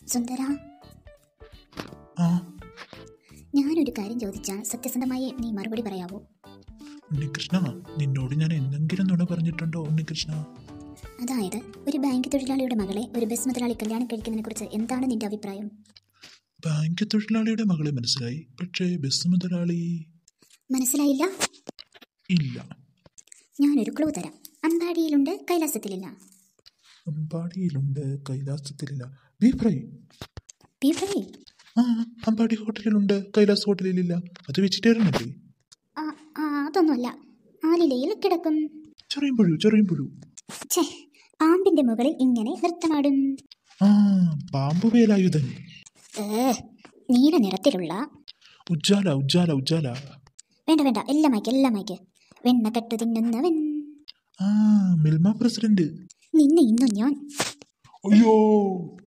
സുന്ദര ആ ഞാനൊരു കാര്യം ചോദിച്ചാൽ സത്യസന്ധമായി നീ മറുപടി പറയാവോ ഉണ്ണികൃഷ്ണ നിന്നോട് ഞാൻ എന്തെങ്കിലും നുണ പറഞ്ഞിട്ടുണ്ടോ ഉണ്ണികൃഷ്ണ അതായത് ഒരു ബാങ്ക് തൊഴിലാളിയുടെ മകളെ ഒരു ബസ് മുതലാളി കല്യാണം കഴിക്കുന്നതിനെ കുറിച്ച് എന്താണ് നിന്റെ അഭിപ്രായം ബാങ്ക് തൊഴിലാളിയുടെ മകളെ മനസ്സിലായി പക്ഷേ ബസ് മുതലാളി മനസ്സിലായില്ല ഇല്ല ഞാനൊരു ക്ലൂ തരാം അമ്പാടിയിലുണ്ട് കൈലാസത്തിലില്ല അമ്പാടിയിലുണ്ട് കൈലാസത്തിലില്ല ബീഫ് ഫ്രൈ ബീഫ് ഫ്രൈ ആ അമ്പാടി ഹോട്ടലിലുണ്ട് കൈലാസ് ഹോട്ടലിലില്ല അത് വെജിറ്റേറിയൻ അല്ലേ ആ ആ അതൊന്നുമല്ല ആലിലയിൽ കിടക്കും ചെറിയമ്പുഴു ചെറിയമ്പുഴു ഛേ പാമ്പിന്റെ മുകളിൽ ഇങ്ങനെ നൃത്തമാടും ആ പാമ്പ് വേലായുധൻ ഏ നീല നിറത്തിലുള്ള ഉജ്ജാല ഉജ്ജാല ഉജ്ജാല വേണ്ട വേണ്ട എല്ലാം അയക്ക് എല്ലാം അയക്ക് വെണ്ണ കട്ടു തിന്നുന്നവൻ ആ മിൽമ പ്രസിഡന്റ് നിന്നെ ഇന്നും ഞാൻ അയ്യോ